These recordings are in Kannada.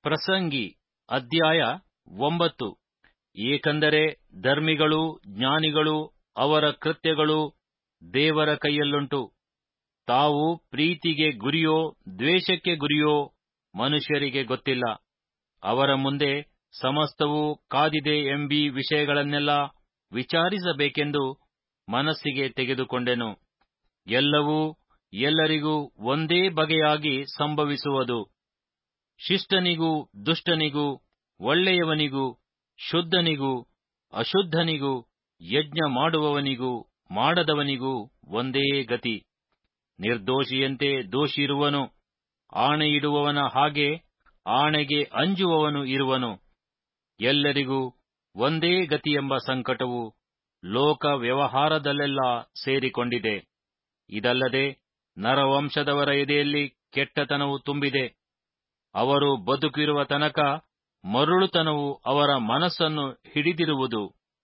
ಪ್ರಸಂಗಿ ಅಧ್ಯಾಯ ಒಂಬತ್ತು ಏಕೆಂದರೆ ಧರ್ಮಿಗಳು ಜ್ಞಾನಿಗಳು ಅವರ ಕೃತ್ಯಗಳು ದೇವರ ಕೈಯಲ್ಲುಂಟು ತಾವು ಪ್ರೀತಿಗೆ ಗುರಿಯೋ ದ್ವೇಷಕ್ಕೆ ಗುರಿಯೋ ಮನುಷ್ಯರಿಗೆ ಗೊತ್ತಿಲ್ಲ ಅವರ ಮುಂದೆ ಸಮಸ್ತವೂ ಕಾದಿದೆ ಎಂಬೀ ವಿಷಯಗಳನ್ನೆಲ್ಲ ವಿಚಾರಿಸಬೇಕೆಂದು ಮನಸ್ಸಿಗೆ ತೆಗೆದುಕೊಂಡೆನು ಎಲ್ಲವೂ ಎಲ್ಲರಿಗೂ ಒಂದೇ ಬಗೆಯಾಗಿ ಸಂಭವಿಸುವುದು ಶಿಷ್ಟನಿಗೂ ದುಷ್ಟನಿಗೂ ಒಳ್ಳೆಯವನಿಗೂ ಶುದ್ಧನಿಗೂ ಅಶುದ್ಧನಿಗೂ ಯಜ್ಞ ಮಾಡುವವನಿಗೂ ಮಾಡದವನಿಗೂ ಒಂದೇ ಗತಿ ನಿರ್ದೋಷಿಯಂತೆ ದೋಷಿಯಿರುವನು ಆಣೆಯಿಡುವವನ ಹಾಗೆ ಆಣೆಗೆ ಅಂಜುವವನು ಇರುವನು ಎಲ್ಲರಿಗೂ ಒಂದೇ ಗತಿಯೆಂಬ ಸಂಕಟವು ಲೋಕ ವ್ಯವಹಾರದಲ್ಲೆಲ್ಲ ಸೇರಿಕೊಂಡಿದೆ ಇದಲ್ಲದೆ ನರವಂಶದವರ ಎದೆಯಲ್ಲಿ ಕೆಟ್ಟತನವು ತುಂಬಿದೆ ಅವರು ಬದುಕಿರುವ ತನಕ ಮರುಳುತನವು ಅವರ ಮನಸ್ಸನ್ನು ಹಿಡಿದಿರುವುದು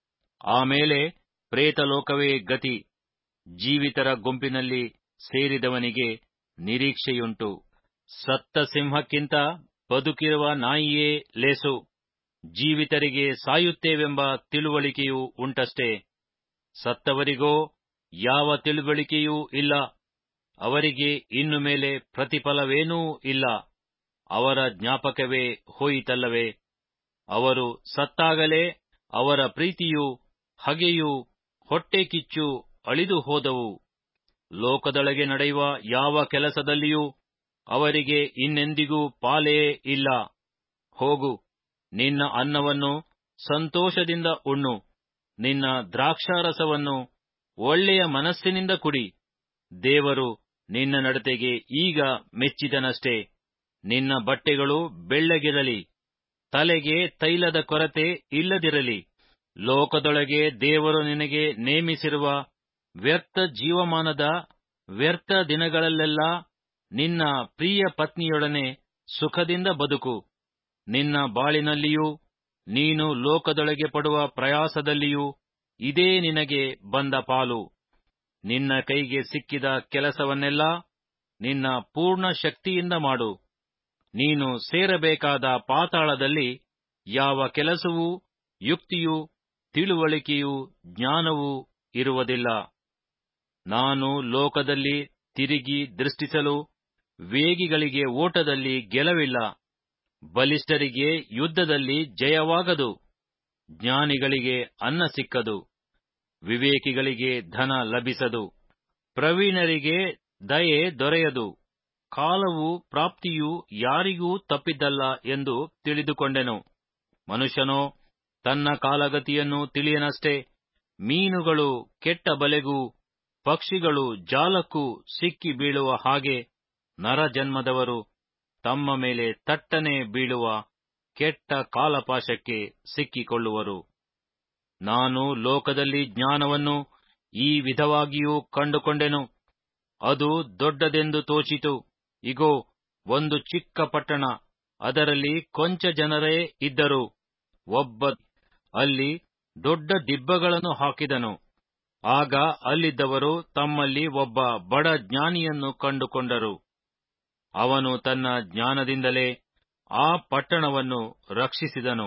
ಆಮೇಲೆ ಪ್ರೇತಲೋಕವೇ ಗತಿ ಜೀವಿತರ ಗುಂಪಿನಲ್ಲಿ ಸೇರಿದವನಿಗೆ ನಿರೀಕ್ಷೆಯುಂಟು ಸತ್ತ ಸಿಂಹಕ್ಕಿಂತ ಬದುಕಿರುವ ನಾಯಿಯೇ ಲೇಸು ಜೀವಿತರಿಗೆ ಸಾಯುತ್ತೇವೆಂಬ ತಿಳುವಳಿಕೆಯೂ ಉಂಟಷ್ಟೇ ಸತ್ತವರಿಗೋ ಯಾವ ತಿಳುವಳಿಕೆಯೂ ಇಲ್ಲ ಅವರಿಗೆ ಇನ್ನು ಮೇಲೆ ಪ್ರತಿಫಲವೇನೂ ಇಲ್ಲ ಅವರ ಜ್ಞಾಪಕವೇ ಹೋಯಿತಲ್ಲವೇ ಅವರು ಸತ್ತಾಗಲೇ ಅವರ ಪ್ರೀತಿಯೂ ಹಗೆಯೂ ಹೊಟ್ಟೆಕಿಚ್ಚು ಅಳಿದು ಹೋದವು ಲೋಕದೊಳಗೆ ನಡೆಯುವ ಯಾವ ಕೆಲಸದಲ್ಲಿಯೂ ಅವರಿಗೆ ಇನ್ನೆಂದಿಗೂ ಪಾಲೇ ಇಲ್ಲ ಹೋಗು ನಿನ್ನ ಅನ್ನವನ್ನು ಸಂತೋಷದಿಂದ ಉಣ್ಣು ನಿನ್ನ ದ್ರಾಕ್ಷಾರಸವನ್ನು ಒಳ್ಳೆಯ ಮನಸ್ಸಿನಿಂದ ಕುಡಿ ದೇವರು ನಿನ್ನ ನಡತೆಗೆ ಈಗ ಮೆಚ್ಚಿದನಷ್ಟೇ ನಿನ್ನ ಬಟ್ಟೆಗಳು ಬೆಳ್ಳಗಿರಲಿ ತಲೆಗೆ ತೈಲದ ಕೊರತೆ ಇಲ್ಲದಿರಲಿ ಲೋಕದೊಳಗೆ ದೇವರು ನಿನಗೆ ನೇಮಿಸಿರುವ ವ್ಯರ್ಥ ಜೀವಮಾನದ ವ್ಯರ್ಥ ದಿನಗಳಲ್ಲೆಲ್ಲ ನಿನ್ನ ಪ್ರಿಯ ಪತ್ನಿಯೊಡನೆ ಸುಖದಿಂದ ಬದುಕು ನಿನ್ನ ಬಾಳಿನಲ್ಲಿಯೂ ನೀನು ಲೋಕದೊಳಗೆ ಪಡುವ ಪ್ರಯಾಸದಲ್ಲಿಯೂ ಇದೇ ನಿನಗೆ ಬಂದ ಪಾಲು ನಿನ್ನ ಕೈಗೆ ಸಿಕ್ಕಿದ ಕೆಲಸವನ್ನೆಲ್ಲ ನಿನ್ನ ಪೂರ್ಣ ಶಕ್ತಿಯಿಂದ ಮಾಡು ನೀನು ಸೇರಬೇಕಾದ ಪಾತಾಳದಲ್ಲಿ ಯಾವ ಕೆಲಸವೂ ಯುಕ್ತಿಯೂ ತಿಳುವಳಿಕೆಯೂ ಜ್ಞಾನವೂ ಇರುವುದಿಲ್ಲ ನಾನು ಲೋಕದಲ್ಲಿ ತಿರುಗಿ ದೃಷ್ಟಿಸಲು ವೇಗಿಗಳಿಗೆ ಓಟದಲ್ಲಿ ಗೆಲವಿಲ್ಲ ಬಲಿಷ್ಠರಿಗೆ ಯುದ್ಧದಲ್ಲಿ ಜಯವಾಗದು ಜ್ಞಾನಿಗಳಿಗೆ ಅನ್ನ ಸಿಕ್ಕದು ವಿವೇಕಿಗಳಿಗೆ ಧನ ಲಭಿಸದು ಪ್ರವೀಣರಿಗೆ ದಯೆ ದೊರೆಯದು ಕಾಲವು ಪ್ರಾಪ್ತಿಯು ಯಾರಿಗೂ ತಪ್ಪಿದ್ದಲ್ಲ ಎಂದು ತಿಳಿದುಕೊಂಡೆನು ಮನುಷ್ಯನೋ ತನ್ನ ಕಾಲಗತಿಯನ್ನು ತಿಳಿಯನಷ್ಟೇ ಮೀನುಗಳು ಕೆಟ್ಟ ಬಲೆಗೂ ಪಕ್ಷಿಗಳು ಜಾಲಕ್ಕೂ ಸಿಕ್ಕಿ ಬೀಳುವ ಹಾಗೆ ನರಜನ್ಮದವರು ತಮ್ಮ ಮೇಲೆ ತಟ್ಟನೆ ಬೀಳುವ ಕೆಟ್ಟ ಕಾಲಪಾಶಕ್ಕೆ ಸಿಕ್ಕಿಕೊಳ್ಳುವರು ನಾನು ಲೋಕದಲ್ಲಿ ಜ್ಞಾನವನ್ನು ಈ ವಿಧವಾಗಿಯೂ ಕಂಡುಕೊಂಡೆನು ಅದು ದೊಡ್ಡದೆಂದು ತೋಚಿತು ಇಗೋ ಒಂದು ಚಿಕ್ಕ ಪಟ್ಟಣ ಅದರಲ್ಲಿ ಕೊಂಚ ಜನರೇ ಇದ್ದರು ಒಬ್ಬ ಅಲ್ಲಿ ದೊಡ್ಡ ದಿಬ್ಬಗಳನ್ನು ಹಾಕಿದನು ಆಗ ಅಲ್ಲಿದ್ದವರು ತಮ್ಮಲ್ಲಿ ಒಬ್ಬ ಬಡ ಜ್ಞಾನಿಯನ್ನು ಕಂಡುಕೊಂಡರು ಅವನು ತನ್ನ ಜ್ಞಾನದಿಂದಲೇ ಆ ಪಟ್ಟಣವನ್ನು ರಕ್ಷಿಸಿದನು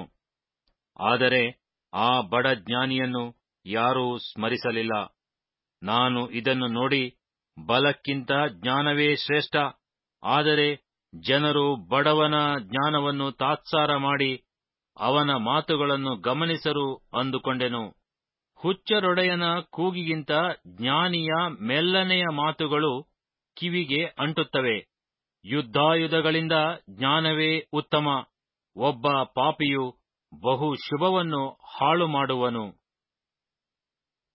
ಆದರೆ ಆ ಬಡ ಜ್ಞಾನಿಯನ್ನು ಯಾರೂ ಸ್ಮರಿಸಲಿಲ್ಲ ನಾನು ಇದನ್ನು ನೋಡಿ ಬಲಕ್ಕಿಂತ ಜ್ಞಾನವೇ ಶ್ರೇಷ್ಠ ಆದರೆ ಜನರು ಬಡವನ ಜ್ಞಾನವನ್ನು ತಾತ್ಸಾರ ಮಾಡಿ ಅವನ ಮಾತುಗಳನ್ನು ಗಮನಿಸರು ಅಂದುಕೊಂಡೆನು ಹುಚ್ಚರೊಡೆಯನ ಕೂಗಿಗಿಂತ ಜ್ಞಾನಿಯ ಮೆಲ್ಲನೆಯ ಮಾತುಗಳು ಕಿವಿಗೆ ಅಂಟುತ್ತವೆ ಯುದ್ಧಾಯುಧಗಳಿಂದ ಜ್ಞಾನವೇ ಉತ್ತಮ ಒಬ್ಬ ಪಾಪಿಯು ಬಹು ಶುಭವನ್ನು ಹಾಳು ಮಾಡುವನು